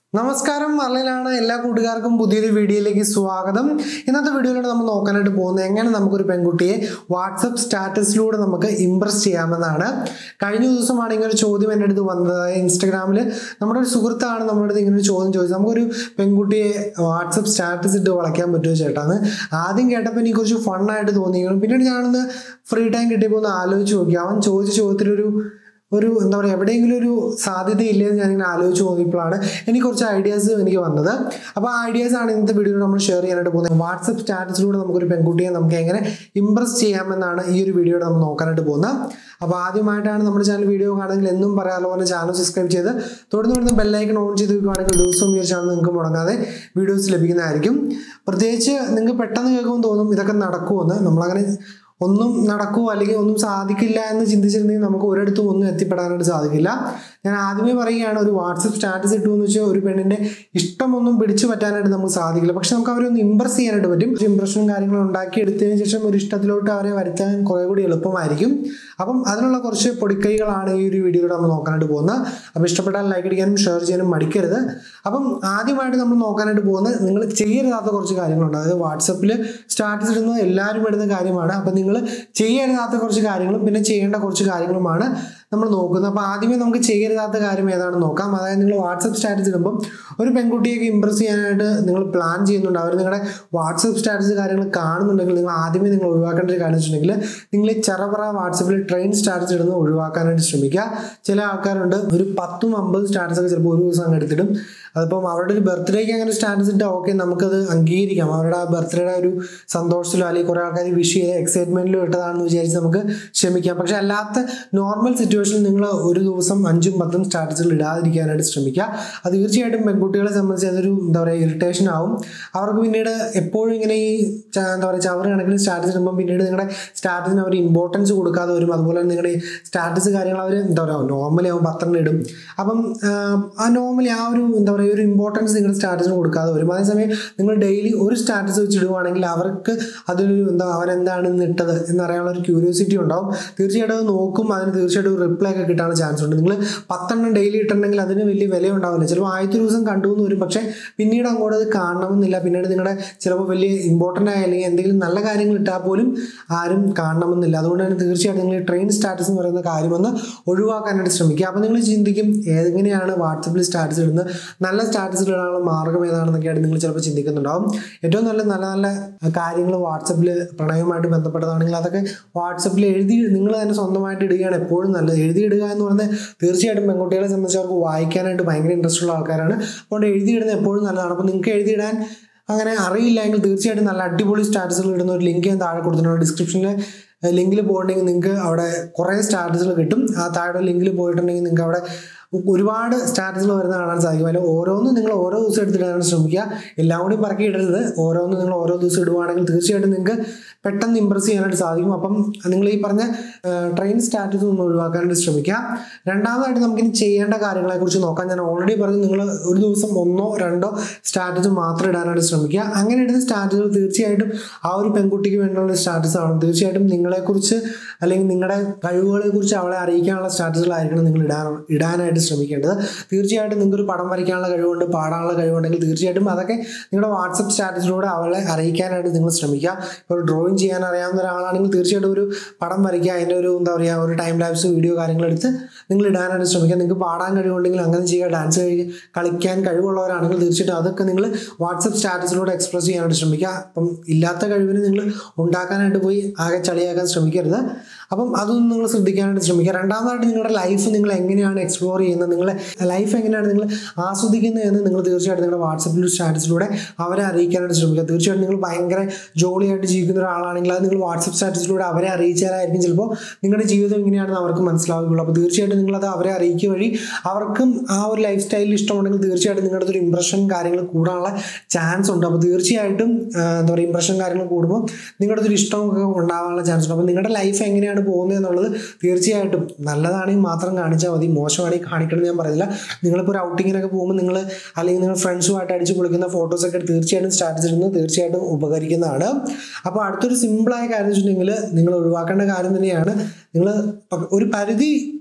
നമസ്കാരം മറലിലാണ് എല്ലാ കൂട്ടുകാർക്കും പുതിയൊരു വീഡിയോയിലേക്ക് സ്വാഗതം ഇന്നത്തെ വീഡിയോയിലൂടെ നമ്മൾ നോക്കാനായിട്ട് പോകുന്നത് എങ്ങനെ നമുക്കൊരു പെൺകുട്ടിയെ വാട്സപ്പ് സ്റ്റാറ്റസിലൂടെ നമുക്ക് ഇംപ്രസ് ചെയ്യാമെന്നാണ് കഴിഞ്ഞ ദിവസമാണ് ഇങ്ങനെ ഒരു ചോദ്യം എൻ്റെ അടുത്ത് വന്നത് ഇൻസ്റ്റഗ്രാമിൽ നമ്മുടെ ഒരു സുഹൃത്താണ് നമ്മുടെ അടുത്ത് ഇങ്ങനെ ഒരു ചോദ്യം ചോദിച്ചത് നമുക്കൊരു പെൺകുട്ടിയെ വാട്സപ്പ് സ്റ്റാറ്റസ് ഇട്ട് വളയ്ക്കാൻ പറ്റുമോ ചേട്ടാന്ന് ആദ്യം കേട്ടപ്പോൾ എനിക്ക് കുറച്ച് ഫണ്ണായിട്ട് തോന്നിയിരുന്നു പിന്നീട് ഞാനൊന്ന് ഫ്രീ ടൈം കിട്ടിയപ്പോൾ ഒന്ന് ആലോചിച്ച് നോക്കി അവൻ ചോദിച്ച ചോദ്യത്തിലൊരു ഒരു എന്താ പറയുക എവിടെയെങ്കിലും ഒരു സാധ്യതയില്ലേ എന്ന് ഞാനിങ്ങനെ ആലോചിച്ച് നോക്കിയപ്പോഴാണ് എനിക്ക് കുറച്ച് ഐഡിയാസ് എനിക്ക് വന്നത് അപ്പോൾ ആ ഐഡിയാസ് ആണ് ഇന്നത്തെ വീഡിയോയിൽ നമ്മൾ ഷെയർ ചെയ്യാനായിട്ട് പോകുന്നത് വാട്സപ്പ് സ്റ്റാറ്റസിലൂടെ നമുക്കൊരു പെൺകുട്ടിയെ നമുക്ക് എങ്ങനെ ഇംപ്രസ് ചെയ്യാമെന്നാണ് ഈ ഒരു വീഡിയോയിൽ നമ്മൾ നോക്കാനായിട്ട് പോകുന്നത് അപ്പോൾ ആദ്യമായിട്ടാണ് നമ്മുടെ ചാനൽ വീഡിയോ കാണുമെങ്കിൽ എന്നും പറയാനുള്ള പോലെ ചാനൽ സബ്സ്ക്രൈബ് ചെയ്ത് തുടർന്ന് വരുന്ന ബെല്ലൈക്കൺ ഓൺ ചെയ്ത് വെക്കുകയാണെങ്കിൽ ദിവസവും ഈ ഒരു ചാനൽ നിങ്ങൾക്ക് മുടങ്ങാതെ വീഡിയോസ് ലഭിക്കുന്നതായിരിക്കും പ്രത്യേകിച്ച് നിങ്ങൾക്ക് പെട്ടെന്ന് കേൾക്കുമ്പോൾ തോന്നും ഇതൊക്കെ നടക്കുമെന്ന് നമ്മളങ്ങനെ ഒന്നും നടക്കുമോ അല്ലെങ്കിൽ ഒന്നും സാധിക്കില്ല എന്ന് ചിന്തിച്ചിരുന്നെങ്കിൽ നമുക്ക് ഒരിടത്തും ഒന്നും എത്തിപ്പെടാനായിട്ട് സാധിക്കില്ല ഞാൻ ആദ്യമേ പറയുകയാണ് ഒരു വാട്സപ്പ് സ്റ്റാറ്റസ് ഇട്ടു എന്ന് വെച്ചാൽ ഒരു പെണ്ണിൻ്റെ ഇഷ്ടമൊന്നും പിടിച്ചു പറ്റാനായിട്ട് നമുക്ക് സാധിക്കില്ല പക്ഷെ നമുക്ക് അവരെ ഒന്ന് ഇമ്പ്രസ് ചെയ്യാനായിട്ട് പറ്റും ഇമ്പ്രഷനും കാര്യങ്ങളും ഉണ്ടാക്കി എടുത്തതിന് ശേഷം ഒരു ഇഷ്ടത്തിലോട്ട് അവരെ വരുത്താൻ കുറേ കൂടി എളുപ്പമായിരിക്കും അപ്പം അതിനുള്ള കുറച്ച് പൊടിക്കൈകളാണ് ഈ ഒരു വീഡിയോയിലൂടെ നമ്മൾ നോക്കാനായിട്ട് പോകുന്നത് അപ്പോൾ ഇഷ്ടപ്പെട്ടാൽ ലൈക്ക് അടിക്കാനും ഷെയർ ചെയ്യാനും മടിക്കരുത് അപ്പം ആദ്യമായിട്ട് നമ്മൾ നോക്കാനായിട്ട് പോകുന്നത് നിങ്ങൾ ചെയ്യരുതാത്ത കുറച്ച് കാര്യങ്ങളുണ്ട് അതായത് വാട്സപ്പിൽ സ്റ്റാറ്റസ് ഇടുന്നത് എല്ലാവരും ഇടുന്ന കാര്യമാണ് അപ്പം നിങ്ങൾ ചെയ്യരുതാത്ത കുറച്ച് കാര്യങ്ങളും പിന്നെ ചെയ്യേണ്ട കുറച്ച് കാര്യങ്ങളുമാണ് നമ്മൾ നോക്കുന്നത് അപ്പോൾ ആദ്യമേ നമുക്ക് ചെയ്യരുതാത്ത കാര്യം ഏതാണെന്ന് നോക്കാം അതായത് നിങ്ങൾ വാട്സപ്പ് സ്റ്റാറ്റസ് ഇടുമ്പം ഒരു പെൺകുട്ടിയൊക്കെ ഇമ്പ്രസ് ചെയ്യാനായിട്ട് നിങ്ങൾ പ്ലാൻ ചെയ്യുന്നുണ്ട് അവർ നിങ്ങളുടെ വാട്സപ്പ് സ്റ്റാറ്റസ് കാര്യങ്ങൾ കാണുന്നുണ്ടെങ്കിൽ നിങ്ങൾ ആദ്യമേ നിങ്ങൾ ഒഴിവാക്കേണ്ട ഒരു കാര്യം വെച്ചിട്ടുണ്ടെങ്കിൽ നിങ്ങൾ ഈ ചെറപറ വാട്സപ്പിൽ ട്രെയിൻ സ്റ്റാറ്റസ് ഇടുന്നത് ഒഴിവാക്കാനായിട്ട് ശ്രമിക്കുക ചില ആൾക്കാരുണ്ട് ഒരു പത്തും അമ്പതും സ്റ്റാറ്റസ് ഒക്കെ ചിലപ്പോൾ ഒരു ദിവസം അങ്ങ് എടുത്തിടും അതിപ്പം അവരുടെ ഒരു ബർത്ത്ഡേക്ക് അങ്ങനെ സ്റ്റാറ്റസ് ഇട്ടാൽ ഓക്കെ നമുക്കത് അംഗീകരിക്കാം അവരുടെ ആ ബർത്ത്ഡേയുടെ ഒരു സന്തോഷത്തിലോ അല്ലെങ്കിൽ കുറേ ആൾക്കാർ വിഷ് ചെയ്ത് എക്സൈറ്റ്മെൻറ്റിലോ ഇട്ടതാണെന്ന് വിചാരിച്ച് നമുക്ക് ക്ഷമിക്കാം പക്ഷെ അല്ലാത്ത നോർമൽ സിറ്റുവേഷനിൽ നിങ്ങൾ ഒരു ദിവസം അഞ്ചും പത്തും സ്റ്റാറ്റസുകൾ ഇടാതിരിക്കാനായിട്ട് ശ്രമിക്കുക അത് തീർച്ചയായിട്ടും പെൺകുട്ടികളെ സംബന്ധിച്ച് അതൊരു എന്താ പറയുക ഇറിറ്റേഷൻ ആവും അവർക്ക് പിന്നീട് എപ്പോഴും ഇങ്ങനെ ഈ ച- എന്താ പറയുക ചവറ് കണക്കിന് സ്റ്റാറ്റസ് ഇടുമ്പോൾ പിന്നീട് നിങ്ങളുടെ സ്റ്റാറ്റസിന് അവർ ഇമ്പോർട്ടൻസ് കൊടുക്കാതെ വരും അതുപോലെ തന്നെ നിങ്ങളുടെ സ്റ്റാറ്റസ് കാര്യങ്ങൾ അവർ എന്താ പറയുക നോർമലി ആവും പത്തെണ്ണം ഇടും അപ്പം ആഹ്, ആ നോർമലി ആ ഒരു എന്താ പറയുക ഒരു ഇമ്പോർട്ടൻസ് നിങ്ങളുടെ സ്റ്റാറ്റസിന് കൊടുക്കാതെ വരും അതേസമയം നിങ്ങൾ ഡെയിലി ഒരു സ്റ്റാറ്റസ് വെച്ച് ഇടുവാണെങ്കിൽ അവർക്ക് അതൊരു എന്താ അവരെന്താണ് ഇന്ന് ഇട്ടത് എന്നറിയാനുള്ള ഒരു ക്യൂരിയോസിറ്റി ഉണ്ടാവും തീർച്ചയായിട്ടും അത് നോക്കും അതിന് തീർച്ചയായിട്ടും ഒരു റിപ്ലൈ ഒക്കെ കിട്ടാനുള്ള ചാൻസ് ഉണ്ട് നിങ്ങൾ പത്തെണ്ണം ഡെയിലി ഇട്ടിട്ടുണ്ടെങ്കിൽ അതിന് വലിയ വില ഉണ്ടാവില്ല ചിലപ്പോൾ ആദ്യത്തെ ദിവസം കണ്ടു എന്ന് വരും പക്ഷേ പിന്നീട് അങ്ങോട്ട് അത് കാണണമെന്നില്ല പിന്നീട് നിങ്ങളുടെ ചിലപ്പോൾ വലിയ ഇമ്പോർട്ടൻ്റ് ആയ അല്ലെങ്കിൽ എന്തെങ്കിലും നല്ല കാര്യങ്ങൾ ഇട്ടാൽ പോലും ആരും കാണണമെന്നില്ല അതുകൊണ്ട് തന്നെ തീർച്ചയായിട്ടും നിങ്ങൾ ട്രെയിൻ സ്റ്റാറ്റസ് എന്ന് പറയുന്ന കാര്യമൊന്ന് ഒഴിവാക്കാനായിട്ട് ശ്രമിക്കുക അപ്പോൾ നിങ്ങൾ ചിന്തിക്കും എങ്ങനെയാണ് വാട്സപ്പിൽ സ്റ്റാറ്റസ് ഇടുന്നത് നല്ല സ്റ്റാറ്റസ് ഇടാനുള്ള മാർഗ്ഗം ഏതാണെന്നൊക്കെയാണ് നിങ്ങൾ ചിലപ്പോൾ ചിന്തിക്കുന്നുണ്ടാവും ഏറ്റവും നല്ല നല്ല നല്ല കാര്യങ്ങൾ വാട്സപ്പിൽ പ്രണയവുമായിട്ട് ബന്ധപ്പെട്ടതാണെങ്കിൽ അതൊക്കെ വാട്സപ്പിൽ എഴുതി നിങ്ങൾ തന്നെ സ്വന്തമായിട്ട് ഇടുകയാണ് എപ്പോഴും നല്ലത് എഴുതി ഇടുക എന്ന് പറയുന്നത് തീർച്ചയായിട്ടും പെൺകുട്ടികളെ സംബന്ധിച്ച് അവർക്ക് വായിക്കാനായിട്ട് ഭയങ്കര ഇൻട്രസ്റ്റ് ഉള്ള ആൾക്കാരാണ് അതുകൊണ്ട് എഴുതിയിടുന്നത് എപ്പോഴും നല്ലതാണ് അപ്പോൾ നിങ്ങൾക്ക് എഴുതിയിടാൻ അങ്ങനെ അറിയില്ല എങ്കിൽ തീർച്ചയായിട്ടും നല്ല അടിപൊളി സ്റ്റാറ്റസുകൾ ഇടുന്ന ഒരു ലിങ്ക് ഞാൻ താഴെ കൊടുത്തിട്ടുണ്ട് ഡിസ്ക്രിപ്ഷനിൽ ലിങ്കിൽ പോയിട്ടുണ്ടെങ്കിൽ നിങ്ങൾക്ക് അവിടെ കുറേ സ്റ്റാറ്റസുകൾ കിട്ടും ആ താഴെ ലിങ്കിൽ പോയിട്ടുണ്ടെങ്കിൽ നിങ്ങൾക്ക് അവിടെ ഒരുപാട് സ്റ്റാറ്റസുകൾ വരുന്ന കാണാൻ സാധിക്കും അതിൽ ഓരോന്നും നിങ്ങൾ ഓരോ ദിവസം എടുത്തിടാൻ ശ്രമിക്കുക എല്ലാം കൂടി പറക്കി ഇടരുത് ഓരോന്നും നിങ്ങൾ ഓരോ ദിവസം ഇടുവാണെങ്കിൽ തീർച്ചയായിട്ടും നിങ്ങൾക്ക് പെട്ടെന്ന് ഇമ്പ്രസ് ചെയ്യാനായിട്ട് സാധിക്കും അപ്പം നിങ്ങൾ ഈ പറഞ്ഞ ട്രെയിൻ സ്റ്റാറ്റസ് ഒന്ന് ഒഴിവാക്കാനായിട്ട് ശ്രമിക്കുക രണ്ടാമതായിട്ട് നമുക്കിനി ചെയ്യേണ്ട കാര്യങ്ങളെക്കുറിച്ച് നോക്കാം ഞാൻ ഓൾറെഡി പറഞ്ഞു നിങ്ങൾ ഒരു ദിവസം ഒന്നോ രണ്ടോ സ്റ്റാറ്റസ് മാത്രം ഇടാനായിട്ട് ശ്രമിക്കുക അങ്ങനെ ഇടുന്ന സ്റ്റാറ്റസുകൾ തീർച്ചയായിട്ടും ആ ഒരു പെൺകുട്ടിക്ക് വേണ്ടിയുള്ള സ്റ്റാറ്റസ് ആണ് തീർച്ചയായിട്ടും നിങ്ങളെക്കുറിച്ച് അല്ലെങ്കിൽ നിങ്ങളുടെ കഴിവുകളെ കുറിച്ച് അവളെ അറിയിക്കാനുള്ള സ്റ്റാറ്റസുകളായിരിക്കണം നിങ്ങൾ ഇടാൻ ഇടാനായിട്ട് ശ്രമിക്കേണ്ടത് തീർച്ചയായിട്ടും നിങ്ങൾക്ക് ഒരു പടം വരയ്ക്കാനുള്ള കഴിവുണ്ട് പാടാനുള്ള കഴിവുണ്ടെങ്കിൽ തീർച്ചയായിട്ടും അതൊക്കെ നിങ്ങളുടെ വാട്സപ്പ് സ്റ്റാറ്റസിലൂടെ അവളെ അറിയിക്കാനായിട്ട് നിങ്ങൾ ശ്രമിക്കുക ഇപ്പോൾ ഡ്രോയിങ് ചെയ്യാൻ അറിയാവുന്ന ഒരാളാണെങ്കിൽ തീർച്ചയായിട്ടും ഒരു പടം വരയ്ക്കുക അതിൻ്റെ ഒരു എന്താ പറയുക ഒരു ടൈം ലാപ്സ് വീഡിയോ കാര്യങ്ങളെടുത്ത് നിങ്ങൾ ഇടാനായിട്ട് ശ്രമിക്കുക നിങ്ങൾക്ക് പാടാൻ കഴിവുണ്ടെങ്കിൽ അങ്ങനെ ചെയ്യുക ഡാൻസ് കളിക്കാൻ കഴിവുള്ളവരാണെങ്കിൽ തീർച്ചയായിട്ടും അതൊക്കെ നിങ്ങൾ വാട്സപ്പ് സ്റ്റാറ്റസിലൂടെ എക്സ്പ്രസ് ചെയ്യാനായിട്ട് ശ്രമിക്കുക അപ്പം ഇല്ലാത്ത കഴിവിന് നിങ്ങൾ ഉണ്ടാക്കാനായിട്ട് പോയി ആകെ ചളിയാക്കാൻ ശ്രമിക്കരുത് അപ്പം അതൊന്നും നിങ്ങൾ ശ്രദ്ധിക്കാനായിട്ട് ശ്രമിക്കുക രണ്ടാമതായിട്ട് നിങ്ങളുടെ ലൈഫ് നിങ്ങൾ എങ്ങനെയാണ് എക്സ്പ്ലോർ ചെയ്യുന്നത് നിങ്ങളെ ലൈഫ് എങ്ങനെയാണ് നിങ്ങൾ ആസ്വദിക്കുന്നത് എന്ന് നിങ്ങൾ തീർച്ചയായിട്ടും നിങ്ങളുടെ വാട്സപ്പിൽ സ്റ്റാറ്റസിലൂടെ അവരെ അറിയിക്കാനായിട്ട് ശ്രമിക്കുക തീർച്ചയായിട്ടും നിങ്ങൾ ഭയങ്കര ജോളിയായിട്ട് ജീവിക്കുന്ന ഒരാളാണെങ്കിൽ അത് നിങ്ങൾ വാട്സപ്പ് സ്റ്റാറ്റസിലൂടെ അവരെ അറിയിച്ചാലായിരിക്കും ചിലപ്പോൾ നിങ്ങളുടെ ജീവിതം എങ്ങനെയാണെന്ന് അവർക്ക് മനസ്സിലാവുകയുള്ളൂ അപ്പോൾ തീർച്ചയായിട്ടും നിങ്ങളത് അവരെ അറിയിക്കുക വഴി അവർക്കും ആ ഒരു ലൈഫ് സ്റ്റൈലിൽ ഇഷ്ടമുണ്ടെങ്കിൽ തീർച്ചയായിട്ടും നിങ്ങളുടെ ഒരു ഇമ്പ്രഷൻ കാര്യങ്ങൾ കൂടാനുള്ള ചാൻസ് ഉണ്ട് അപ്പോൾ തീർച്ചയായിട്ടും ആ, എന്താ പറയുക ഇമ്പ്രഷൻ കാര്യങ്ങൾ കൂടുമ്പോൾ നിങ്ങളുടെ ഒരു ഇഷ്ടമൊക്കെ ഉണ്ടാവാനുള്ള ചാൻസ് ഉണ്ട് അപ്പോൾ നിങ്ങളുടെ ലൈഫ് എങ്ങനെയാണ് പോകുന്നത് എന്നുള്ളത് തീർച്ചയായിട്ടും നല്ലതാണെങ്കിൽ മാത്രം കാണിച്ചാൽ മതി മോശമാണെങ്കിൽ കാണിക്കണം ഞാൻ പറയുന്നില്ല നിങ്ങളിപ്പോൾ ഒരു ഔട്ടിങ്ങിനൊക്കെ പോകുമ്പോൾ നിങ്ങൾ അല്ലെങ്കിൽ നിങ്ങൾ ഫ്രണ്ട്സുമായിട്ട് അടിച്ച് പൊളിക്കുന്ന ഫോട്ടോസൊക്കെ തീർച്ചയായിട്ടും സ്റ്റാറ്റസ് ഇടുന്നത് തീർച്ചയായിട്ടും ഉപകരിക്കുന്നതാണ് അപ്പോൾ അടുത്തൊരു സിമ്പിളായ കാര്യം വെച്ചിട്ടുണ്ടെങ്കിൽ നിങ്ങൾ ഒഴിവാക്കേണ്ട കാര്യം തന്നെയാണ് നിങ്ങൾ ഒരു പരിധി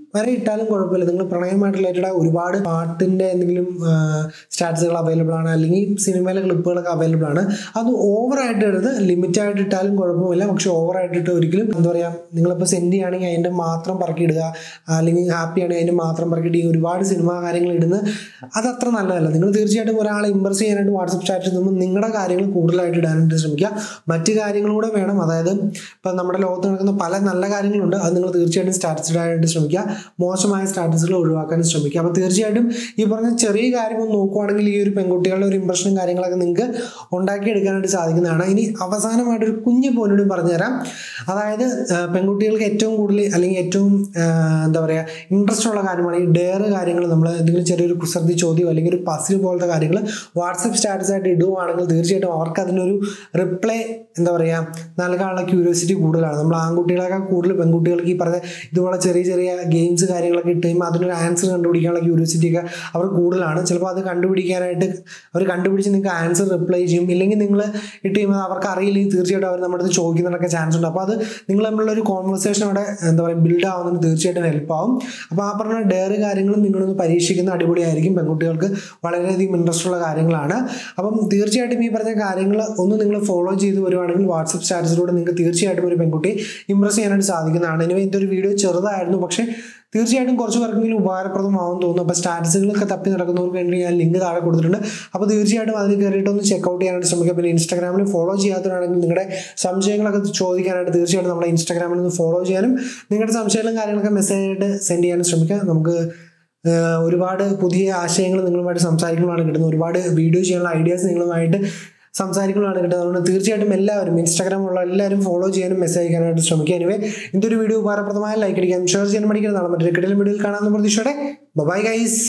വരെ ഇട്ടാലും കുഴപ്പമില്ല നിങ്ങൾ പ്രണയമായിട്ട് റിലേറ്റഡ് ഒരുപാട് പാട്ടിൻ്റെ എന്തെങ്കിലും സ്റ്റാറ്റസുകൾ അവൈലബിൾ ആണ് അല്ലെങ്കിൽ സിനിമയിലെ ക്ലിപ്പുകളൊക്കെ അവൈലബിൾ ആണ് അത് ഓവറായിട്ട് എടുത്ത് ലിമിറ്റായിട്ട് ഇട്ടാലും കുഴപ്പമില്ല പക്ഷെ ഓവറായിട്ട് ഇട്ട് ഒരിക്കലും എന്താ പറയുക നിങ്ങളിപ്പോൾ സെൻഡ് ചെയ്യുകയാണെങ്കിൽ അതിൻ്റെ മാത്രം പറക്കിയിടുക അല്ലെങ്കിൽ ഹാപ്പി ആണെങ്കിൽ അതിൻ്റെ മാത്രം പറക്കിയിട്ട് ഈ ഒരുപാട് സിനിമ കാര്യങ്ങൾ ഇടുന്ന അത് അത്ര നല്ലതല്ല നിങ്ങൾ തീർച്ചയായിട്ടും ഒരാളെ ഇമ്പ്രസ് ചെയ്യാനായിട്ട് വാട്സപ്പ് സ്റ്റാറ്റസ് നിന്നും നിങ്ങളുടെ കാര്യങ്ങൾ കൂടുതലായിട്ട് ഇടാനായിട്ട് ശ്രമിക്കുക മറ്റു കാര്യങ്ങളും കൂടെ വേണം അതായത് ഇപ്പം നമ്മുടെ ലോകത്ത് നടക്കുന്ന പല നല്ല കാര്യങ്ങളുണ്ട് അത് നിങ്ങൾ തീർച്ചയായിട്ടും സ്റ്റാറ്റസ് ഇടാനായിട്ട് ശ്രമിക്കുക മോശമായ സ്റ്റാറ്റസുകൾ ഒഴിവാക്കാൻ ശ്രമിക്കുക അപ്പോൾ തീർച്ചയായിട്ടും ഈ പറഞ്ഞ ചെറിയ കാര്യം ഒന്ന് നോക്കുവാണെങ്കിൽ ഈ ഒരു പെൺകുട്ടികളുടെ ഒരു ഇമ്പ്രഷനും കാര്യങ്ങളൊക്കെ നിങ്ങൾക്ക് ഉണ്ടാക്കിയെടുക്കാനായിട്ട് സാധിക്കുന്നതാണ് ഇനി അവസാനമായിട്ടൊരു കുഞ്ഞു പോലും പറഞ്ഞുതരാം അതായത് ആ, പെൺകുട്ടികൾക്ക് ഏറ്റവും കൂടുതൽ അല്ലെങ്കിൽ ഏറ്റവും ആ, എന്താ പറയുക ഇൻട്രസ്റ്റ് ഉള്ള കാര്യമാണ് ഈ ഡെയർ കാര്യങ്ങൾ നമ്മൾ എന്തെങ്കിലും ചെറിയൊരു കുസൃതി ചോദ്യം അല്ലെങ്കിൽ ഒരു പസിൽ പോലത്തെ കാര്യങ്ങൾ വാട്സപ്പ് സ്റ്റാറ്റസ് ആയിട്ട് ഇടുവാണെങ്കിൽ തീർച്ചയായിട്ടും അവർക്ക് അതിനൊരു റിപ്ലൈ എന്താ പറയുക നൽകാനുള്ള ക്യൂരിയോസിറ്റി കൂടുതലാണ് നമ്മൾ ആൺകുട്ടികളെക്കാൾ കൂടുതൽ പെൺകുട്ടികൾക്ക് ഈ പറഞ്ഞ ഇതുപോലെ ചെറിയ ചെറിയ ഗെയിംസ് കാര്യങ്ങളൊക്കെ ഇട്ട് കഴിയുമ്പോൾ അതിനൊരു ആൻസർ കണ്ടുപിടിക്കാനുള്ള ക്യൂരിയോസിറ്റി ഒക്കെ അവർ കൂടുതലാണ് ചിലപ്പോൾ അത് കണ്ടുപിടിക്കാനായിട്ട് അവർ കണ്ടുപിടിച്ച് നിങ്ങൾക്ക് ആൻസർ റിപ്ലൈ ചെയ്യും ഇല്ലെങ്കിൽ നിങ്ങൾ ഇട്ട് കഴിയുമ്പോൾ അവർക്ക് അറിയില്ലെങ്കിൽ തീർച്ചയായിട്ടും അവർ നമ്മുടെ അടുത്ത് ചോദിക്കുന്നതിനൊക്കെ ചാൻസ് ഉണ്ട് അപ്പോൾ അത് നിങ്ങൾ തമ്മിലുള്ള ഒരു കോൺവെർസേഷൻ അവിടെ എന്താ പറയുക ബിൽഡ് ആവുന്നതിന് തീർച്ചയായിട്ടും ഹെൽപ്പ് ആവും അപ്പോൾ ആ പറഞ്ഞ ഡയറി കാര്യങ്ങളും നിങ്ങളൊന്ന് പരീക്ഷിക്കുന്ന അടിപൊളിയായിരിക്കും പെൺകുട്ടികൾക്ക് വളരെയധികം ഇൻട്രസ്റ്റ് ഉള്ള കാര്യങ്ങളാണ് അപ്പം തീർച്ചയായിട്ടും ഈ പറഞ്ഞ കാര്യങ്ങൾ ഒന്ന് നിങ്ങൾ ഫോളോ ചെയ്ത് വരുവാണെങ്കിൽ വാട്സപ്പ് സ്റ്റാറ്റസിലൂടെ നിങ്ങൾക്ക് തീർച്ചയായിട്ടും ഒരു പെൺകുട്ടി ഇമ്പ്രസ് ചെയ്യാനായിട്ട് സാധിക്കുന്നതാണ് ഇനി ഇതൊരു വീഡിയോ ചെറുതായിരുന്നു പക്ഷേ തീർച്ചയായിട്ടും കുറച്ച് പേർക്കെങ്കിലും ഉപകാരപ്രദമാവും തോന്നുന്നു അപ്പോൾ സ്റ്റാറ്റസുകളൊക്കെ തപ്പി നടക്കുന്നവർക്ക് വേണ്ടി ഞാൻ ലിങ്ക് താഴെ കൊടുത്തിട്ടുണ്ട് അപ്പോൾ തീർച്ചയായിട്ടും അതിൽ കയറിയിട്ട് ഒന്ന് ചെക്കൗട്ട് ചെയ്യാനായിട്ട് ശ്രമിക്കുക പിന്നെ ഇൻസ്റ്റാഗ്രാമിൽ ഫോളോ ചെയ്യാത്തവരാണെങ്കിൽ നിങ്ങളുടെ സംശയങ്ങളൊക്കെ ചോദിക്കാനായിട്ട് തീർച്ചയായിട്ടും നമ്മുടെ ഇൻസ്റ്റാഗ്രാമിൽ നിന്ന് ഫോളോ ചെയ്യാനും നിങ്ങളുടെ സംശയങ്ങളും കാര്യങ്ങളൊക്കെ മെസ്സേജ് ആയിട്ട് സെൻഡ് ചെയ്യാനും ശ്രമിക്കുക നമുക്ക് ആഹ് ഒരുപാട് പുതിയ ആശയങ്ങൾ നിങ്ങളുമായിട്ട് സംസാരിക്കുമ്പോഴാണ് കിട്ടുന്നത് ഒരുപാട് വീഡിയോ ചെയ്യാനുള്ള ഐഡിയാസ് നിങ്ങളുമായിട്ട് സംസാരിക്കുമ്പോഴാണ് കിട്ടുന്നത് അതുകൊണ്ട് തീർച്ചയായിട്ടും എല്ലാവരും ഇൻസ്റ്റാഗ്രാമുള്ള എല്ലാവരും ഫോളോ ചെയ്യാനും മെസ്സേജ് അയക്കാനായിട്ട് ശ്രമിക്കുക എനിവേ ഇതൊരു വീഡിയോ ഉപകാരപ്രദമായ ലൈക്ക് അടിക്കാം ഷെയർ ചെയ്യാൻ പഠിക്കുന്നതാണ് മറ്റൊരു കിടലും വീഡിയോയിൽ കാണാമെന്ന് പ്രതീക്ഷയോടെ ബൈ ഗൈസ്